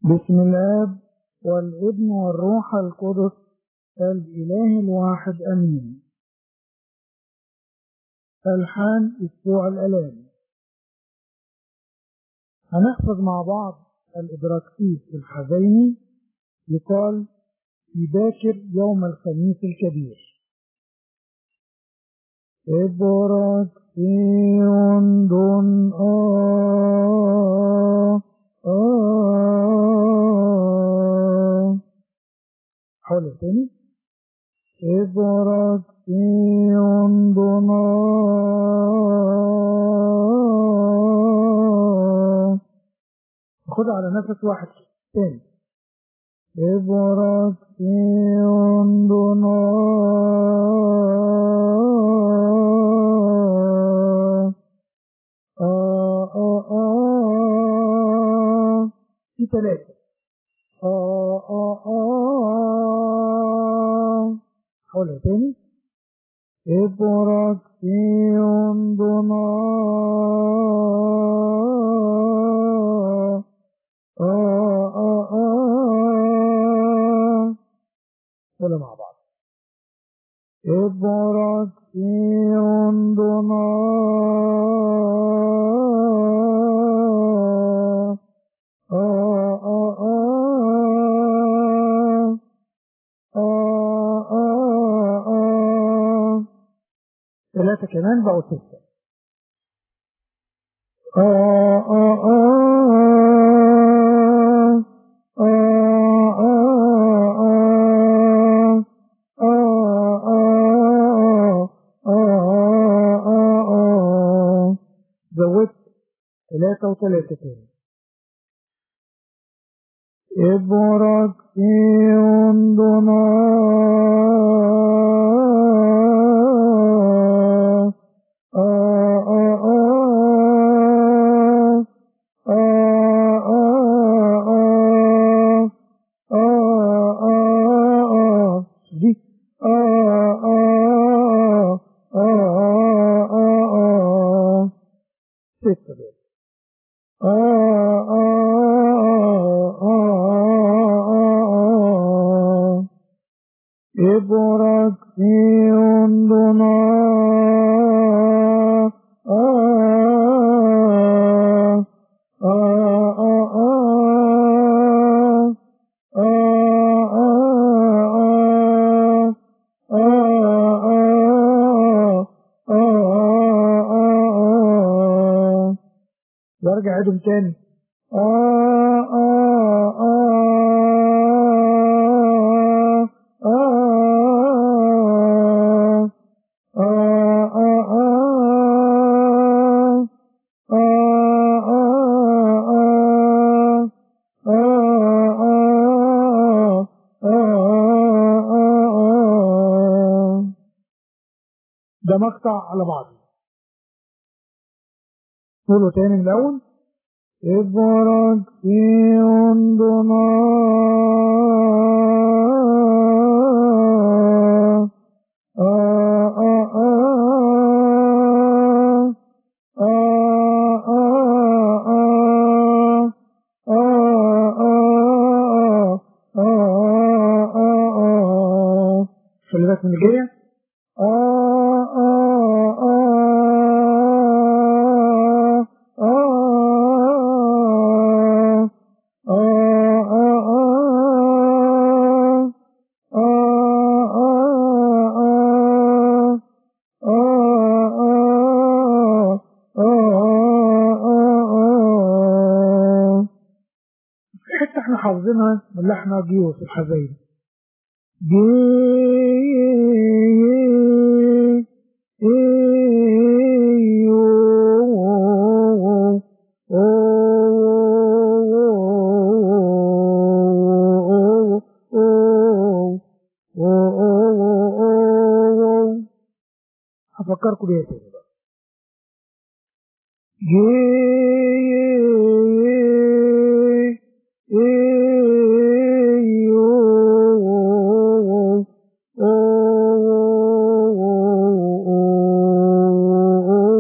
بسم الاب والابن والروح القدس الاله الواحد امين الحان اسبوع الالام هنحفظ مع بعض الابراكسيس الحزيني يقال في باكر يوم الخميس الكبير إبراكسيون دون آه آه حول تاني إبراكسيون دون آه خدها على نفس واحد تاني إبراكسيون دون آه آه آه في ثلاثة آه آه آه حولها تاني إبراكسيون دون آه آه آه ولا مع بعض إبراكسيون دون آه آه آه آه آه آه ثلاثة كمان بقوا ستة آه آه آه زودت ثلاثة وثلاثة تاني إبراكسيون دون دي ستة دول إبراكسيون دون وارجع اعيدهم تاني ده مقطع على بعضه قولوا تاني من الأول إبراكسيون دون خلي بالك من الجاية حتى احنا حافظينها من لحن جيوس الحزين هفكركم بيها تاني بقى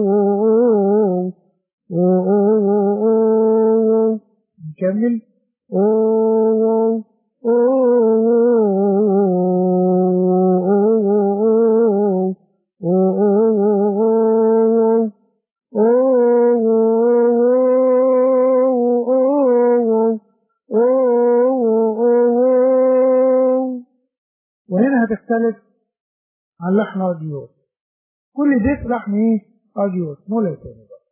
نكمل وهنا هتختلف عن لحن أديوس كل بيت لحن ايه أديوس مولا تاني بقى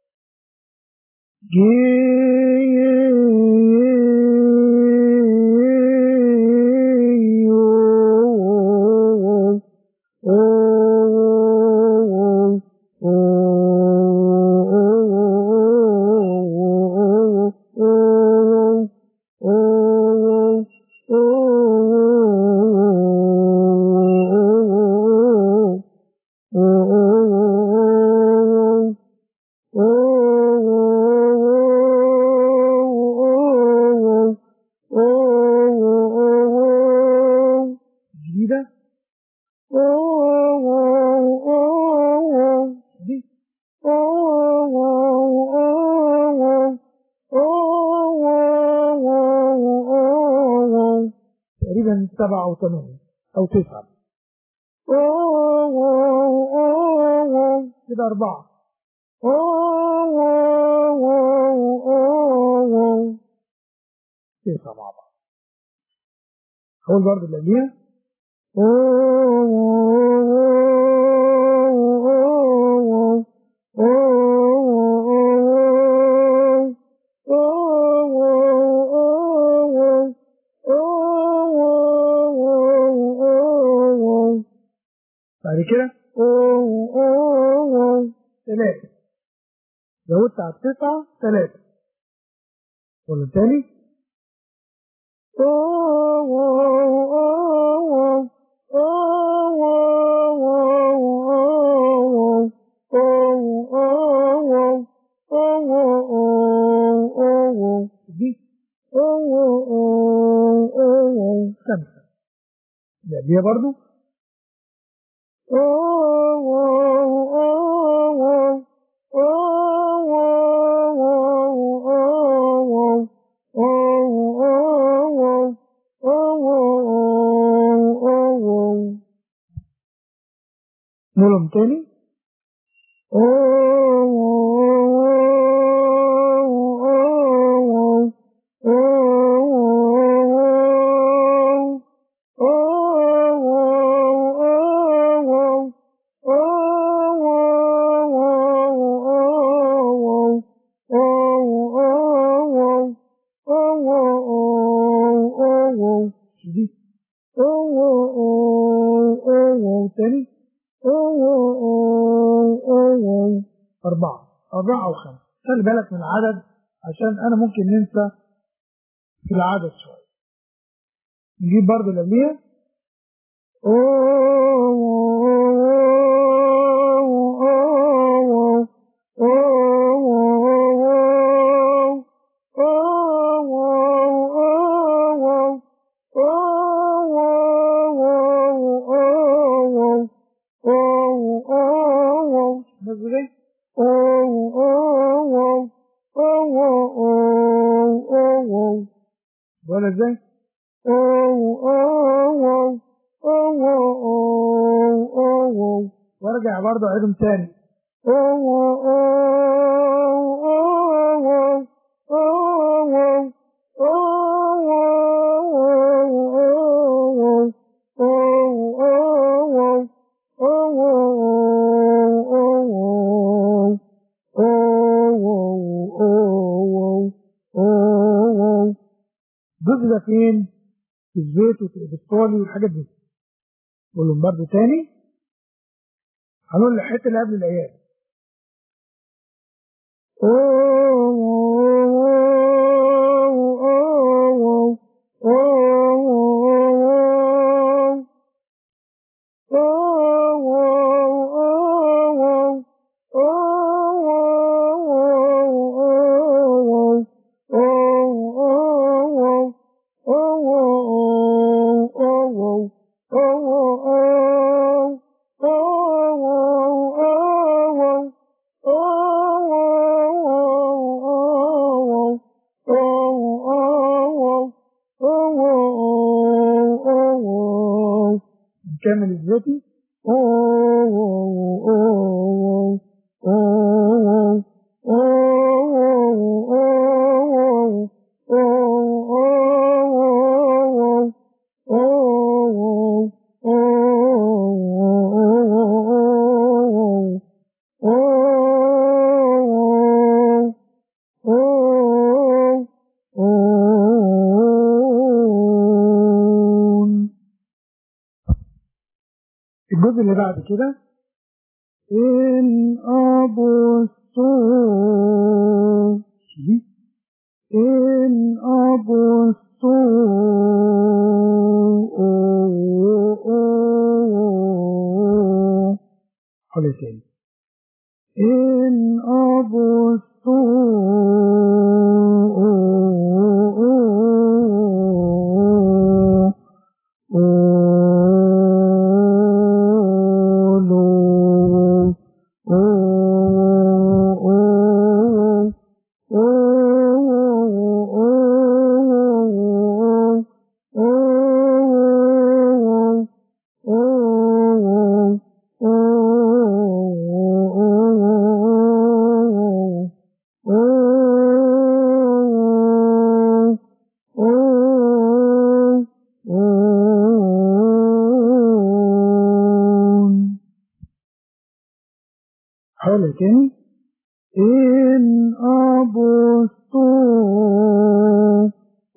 جديدة دي تقريبا سبعة أو ثمانية أو تسعة كده أربعة تسعة مع بعض أقول برضه اللي قبليها بعد كده ثلاثة زودت على التسعة ثلاثة ولا تاني دي خمسة اللي قبليها برضو نقولهم تاني دي تاني أربعة أربعة أو خمسة خلي بالك من العدد عشان أنا ممكن ننسى في العدد شوية نجيب برضه اللي قبليها بس كده ولا ازاي وارجع برضه اعيدهم تاني الجزء ده فين؟ في الزيت والبستولي والحاجات دي. قول لهم برضه تاني هنقول الحته اللي قبل الايات. جدتي أوه أوه أوه أوه أوه أوه أوه أوه الجزء اللي بعد كده إن أبصوا إن أبصوا حاجة تاني إن أبصوا قولوا حاولة تاني إن أبصوا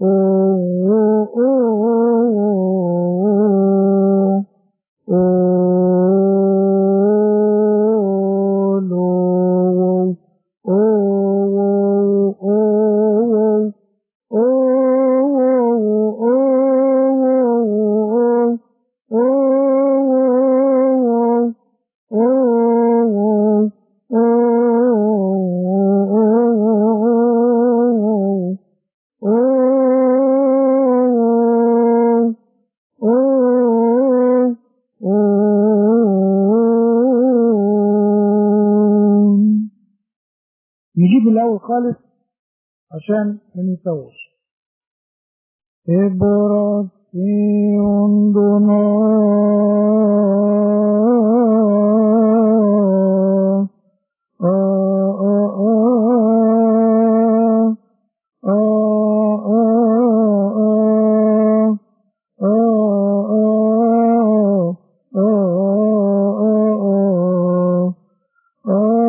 قولوا نجيب الأول خالص عشان ما ننساوش إبراسيون دنا آه آه آه آه آه آه آه آه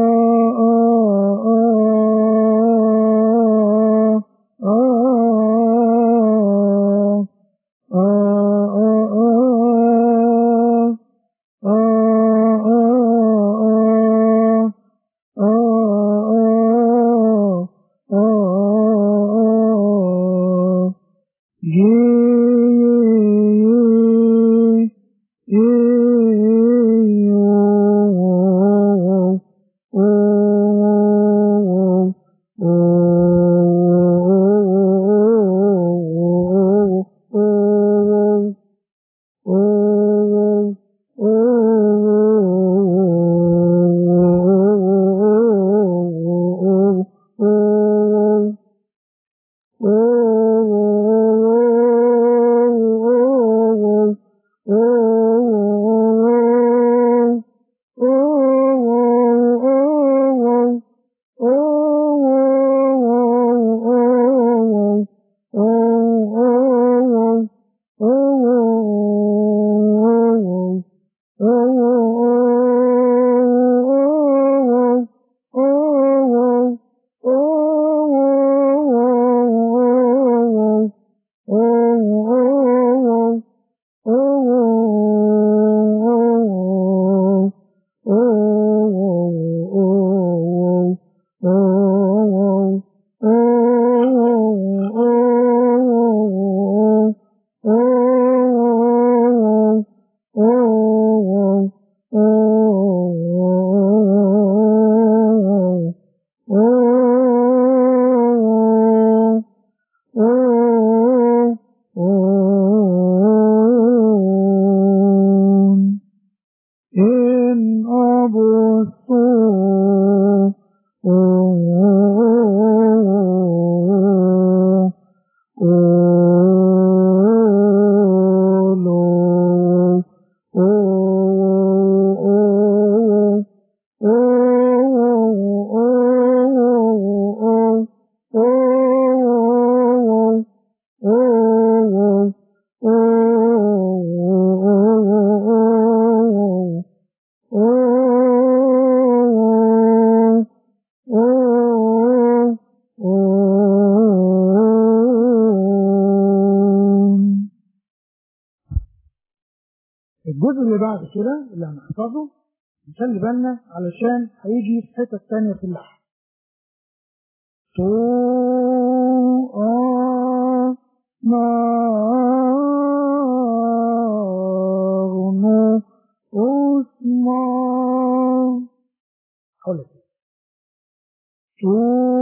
الجزء اللي بعد كده اللي هنحفظه نخلي بالنا علشان هيجي في حتة تانية في اللحن تو آ نا نو أسمع حول كده تو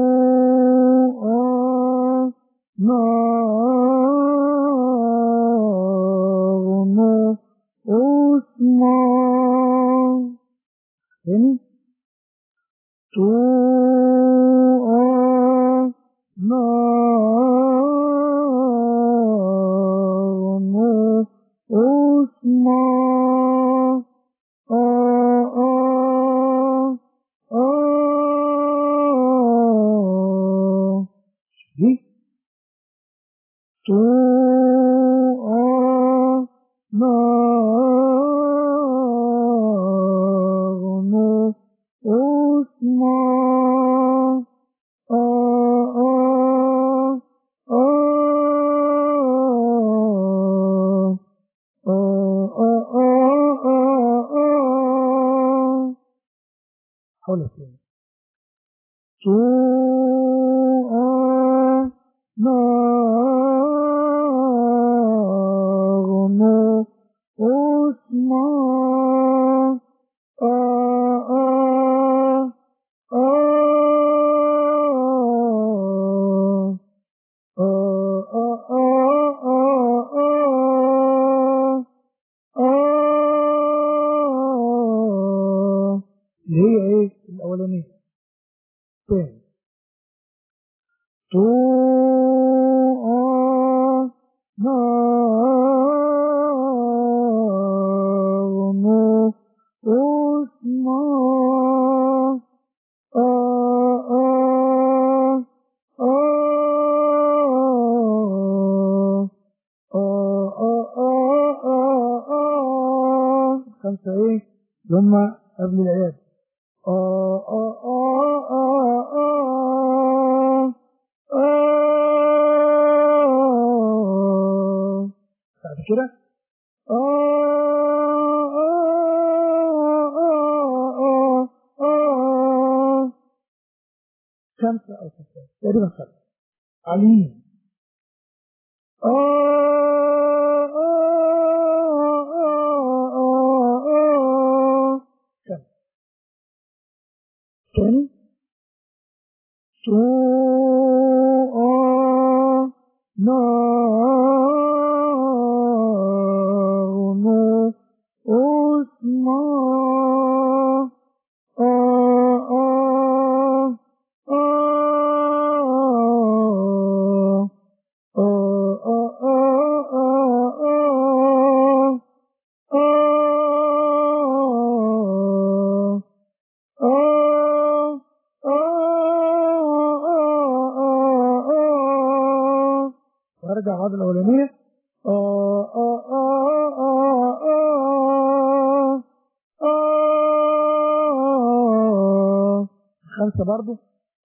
آ نا نو أسمع تاني تو آ نا نو أسمع آ آ آ دي تو آ نا نو أسمع آ آ آ حول تاني تو آ نا نو أسمع آ آ آ آ آ آ آ آه اللي هي ايه الاولانيه تاني تو آه نا نو أسمع آه آه آه خمسة ايه اللي هم قبل العياد آه آه آه آه آه آه بعد كده آه آه آه آه آه خمسة أو ستة تقريبا خمسة عليم آه آه آه آه آه كم تاني تو آه نا نو أسمع آه آه آه وارجع بعد الاولانيه خمسه برضو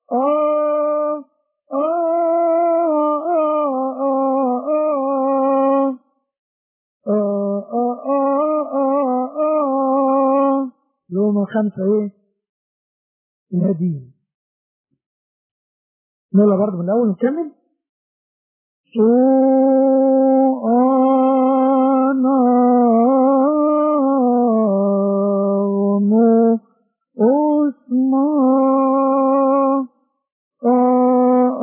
يوم خمسة ايه الهديم نقولها برضه من الأول نكمل تو أنا نو أسمع آه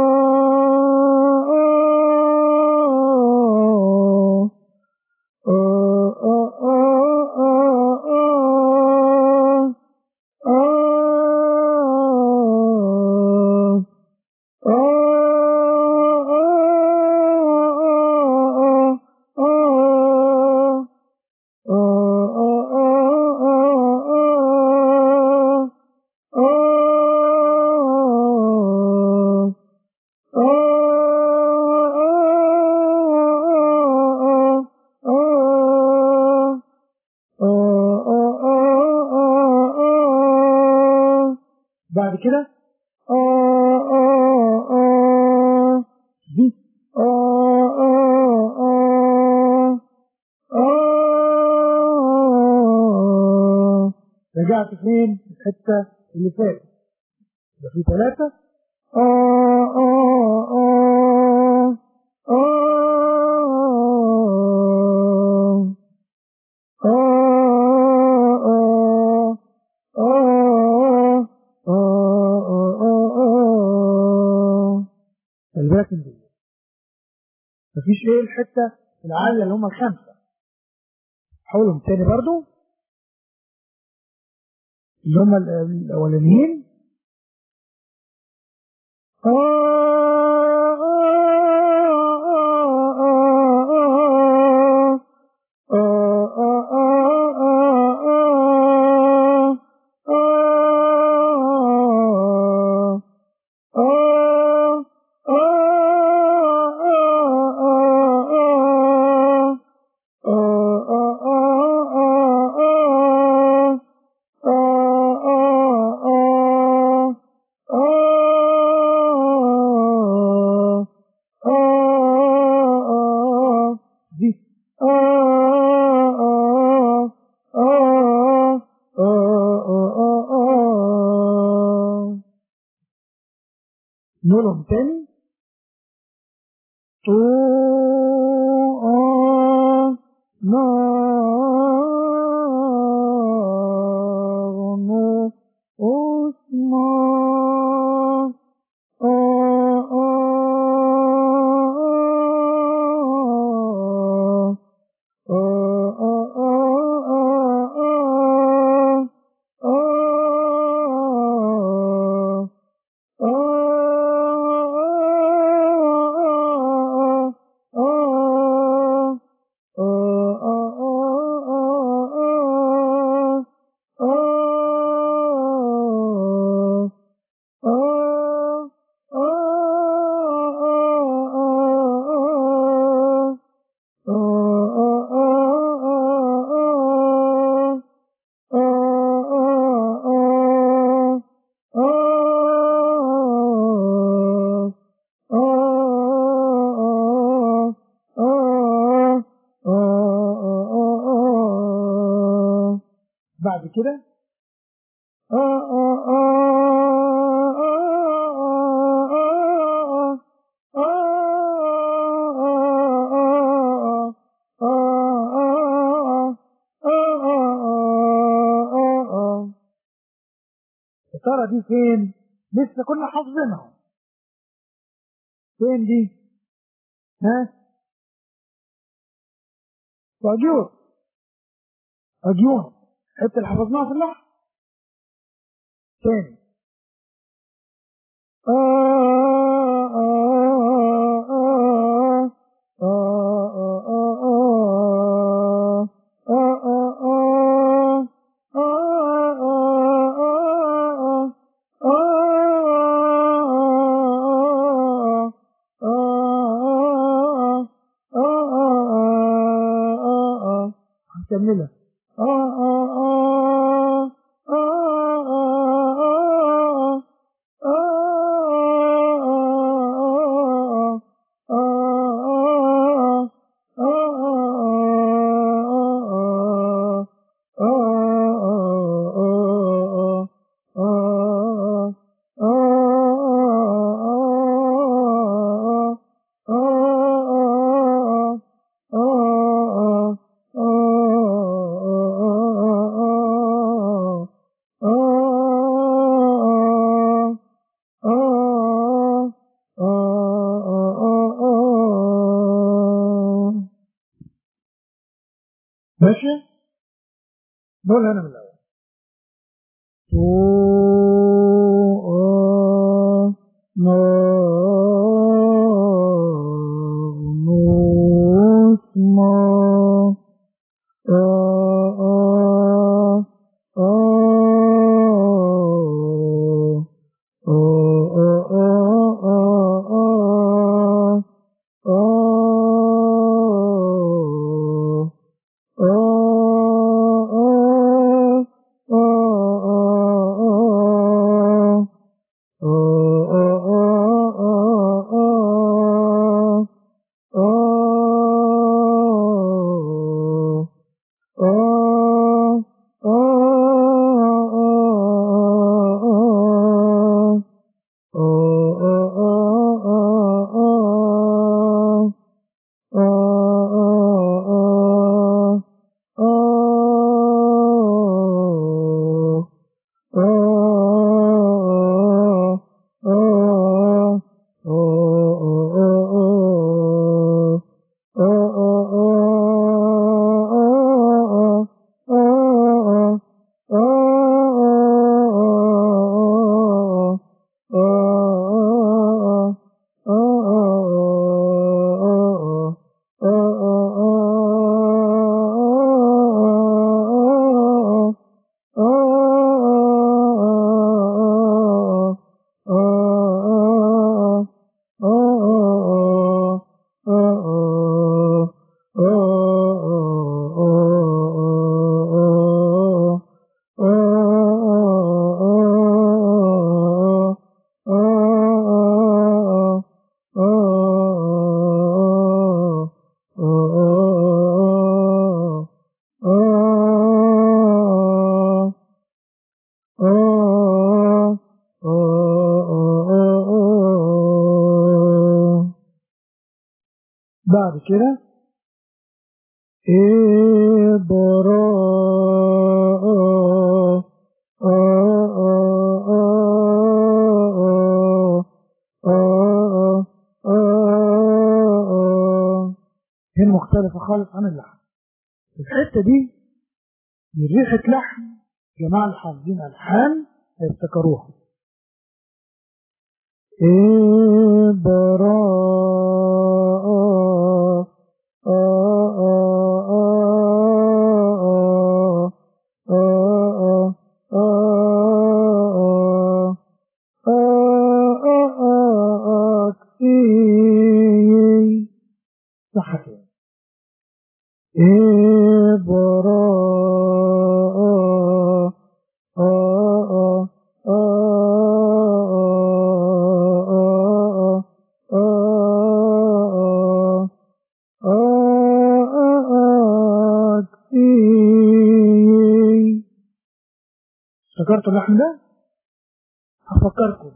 آه آه بعد كده آه آه آه دي آه آه آه آه رجعت فين الحتة اللي فاتت يبقى في ثلاثة آه آه آه آه آه آه آه آه خلي بالك من دي مفيش ايه الحته العاليه اللي هم الخمسه حولهم تاني برضو اللي هم الاولانيين نقولهم تاني تو بعد كده ترى دي فين لسه كنا حافظينها فين دي ها وأجيون أجيون حتى اللي حفظناها في اللحن تاني آه آه آه آه هنكملها ماشي نقول هنا من الأول Oh بعد كده هنا مختلفة خالص عن اللحن الحتة دي من ريحة لحن جماعة الحافظين ألحان هيفتكروها إبراء صح كده إبراء افتكرتوا اللحن ده؟ هفكركم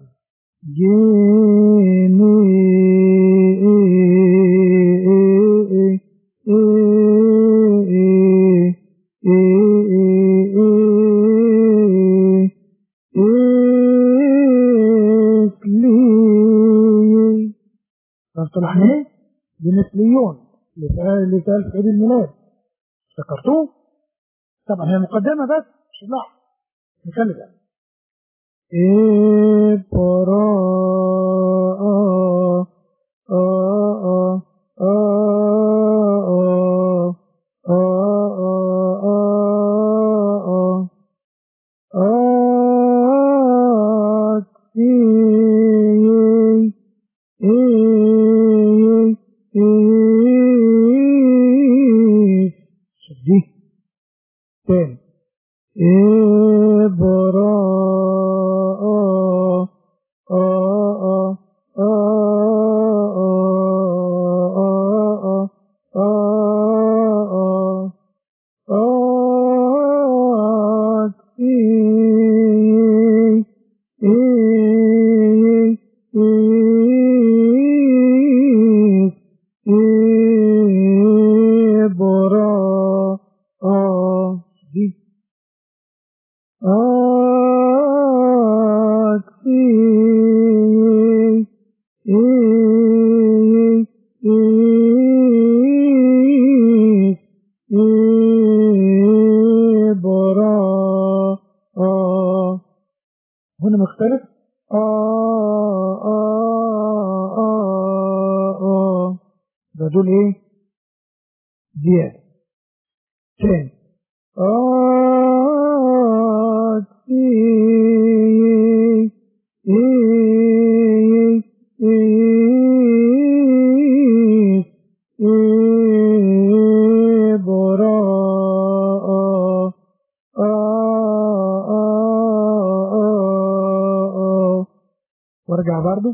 افتكرتوا اللحن ايه؟ بمثليون اللي اتقال في عيد الميلاد افتكرتوه؟ طبعا هي مقدمة بس مش اللحن نخلي بالك إبراء شوف دي تاني إبراء دي هنا مختلف ده دول ايه زيادة تاني وارجع برضو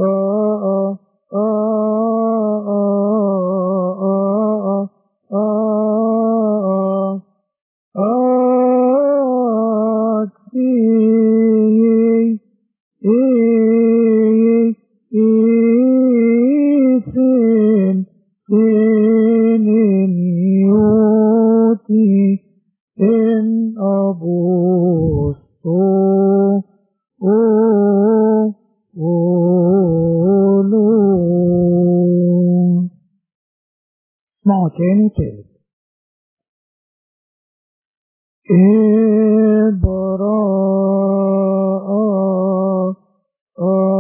إن أبوس اسمعوا تاني تالت إبراء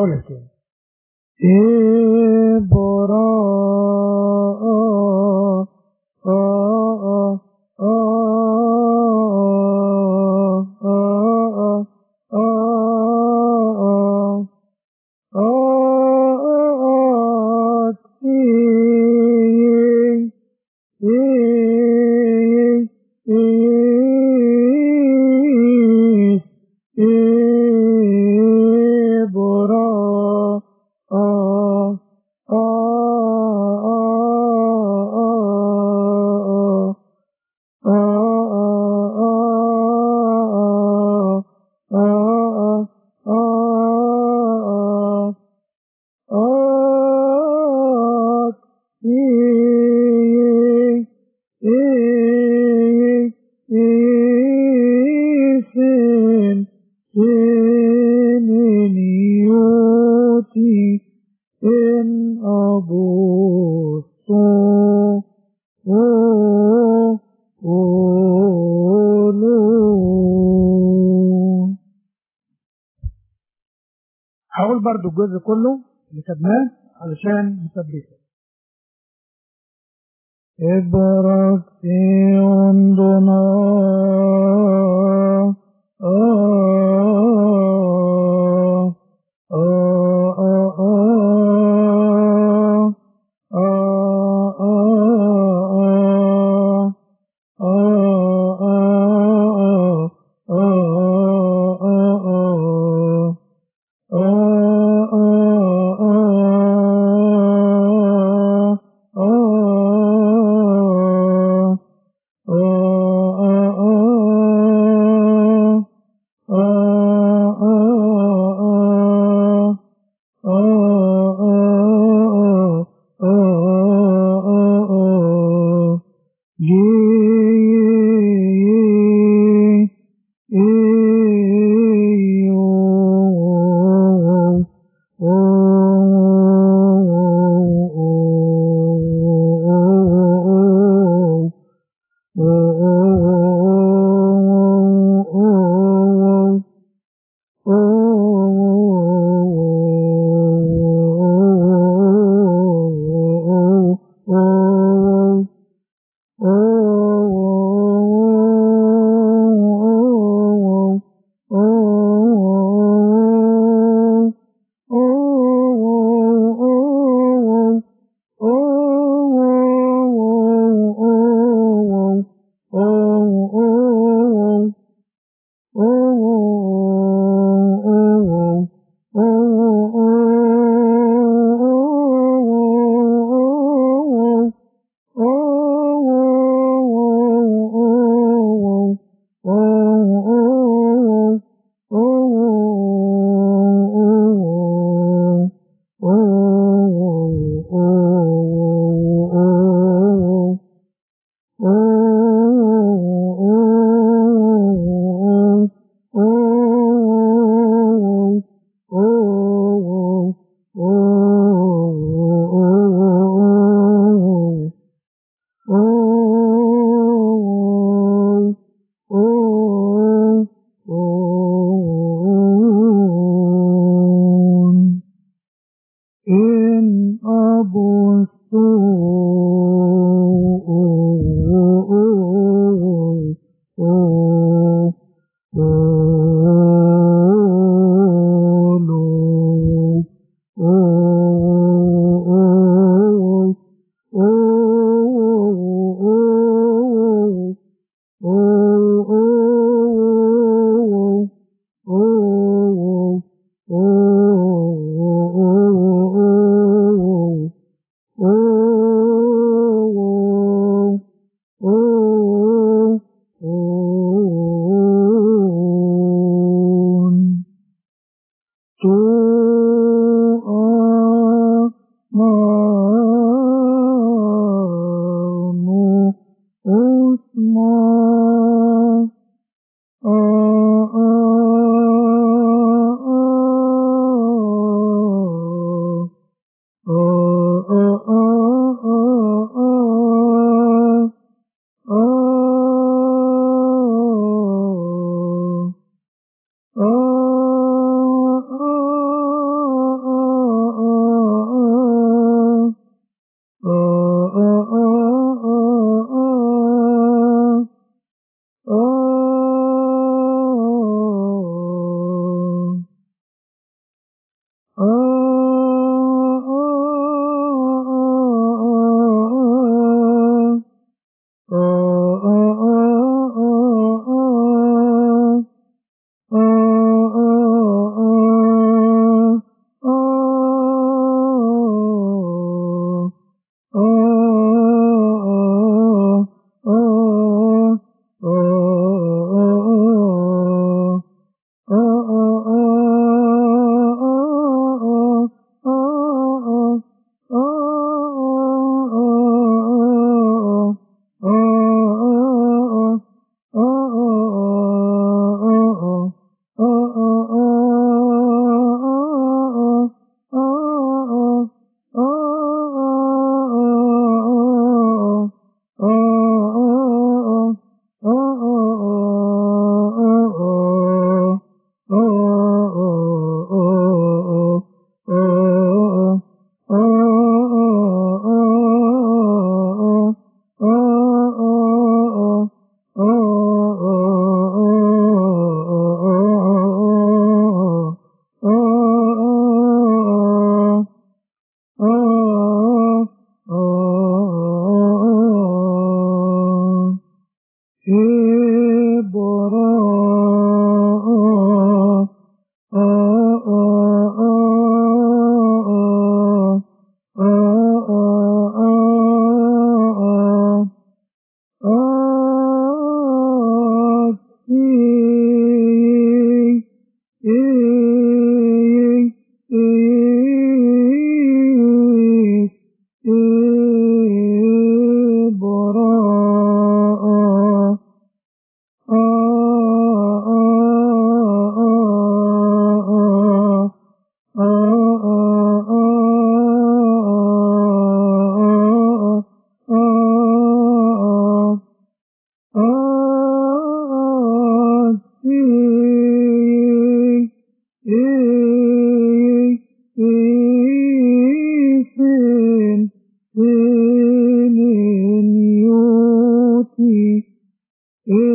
هقولها تاني إبراء آه آه آه in abusto ولو هقول برضو الجزء كله اللي خدناه علشان نثبته ابرك في عندنا آه آه آه آه آه in أسمع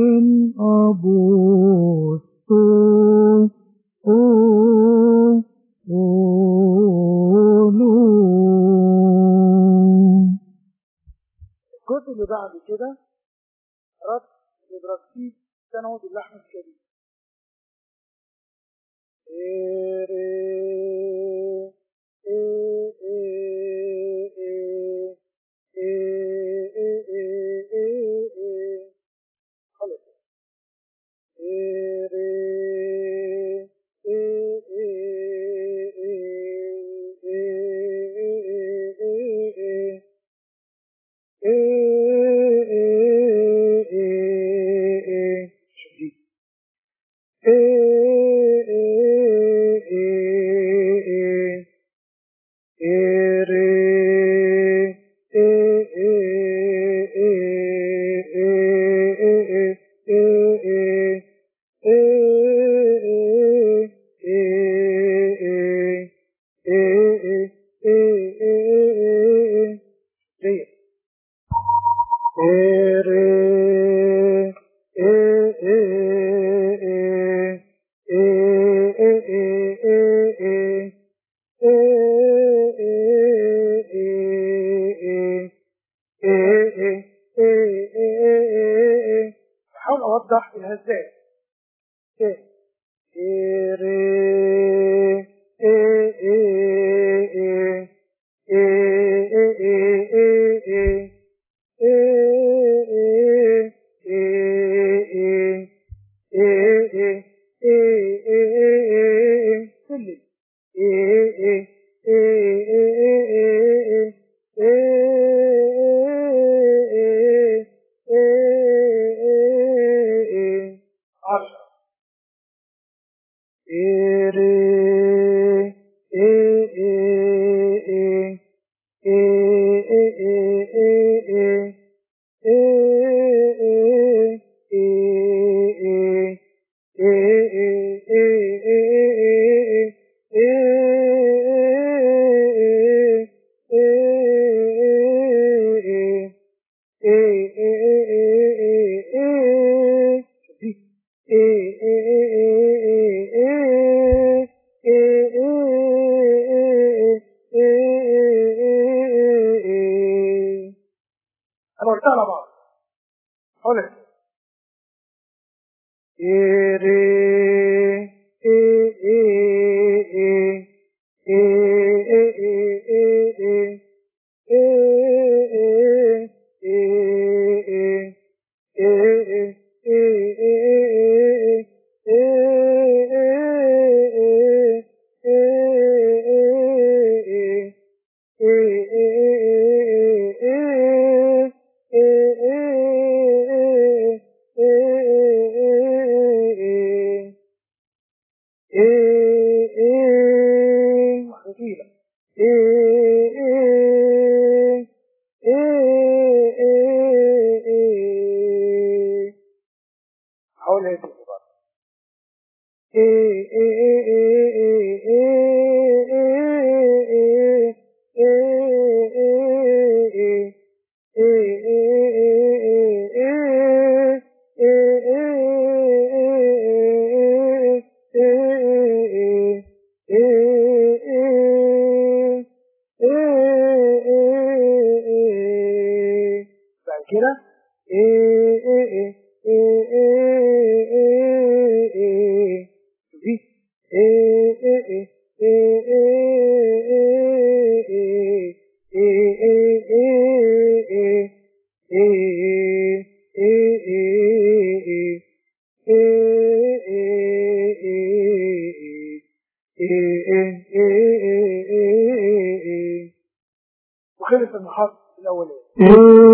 أبوس الجزء اللي بعد كده رد لبراكسيس سنوي باللحن الشديد حاول اوضح الهزات عشرة انا قلتها على بعض قولت وحديلة حول هذه العبارة بعد كده دي وخلص المحط الأولاني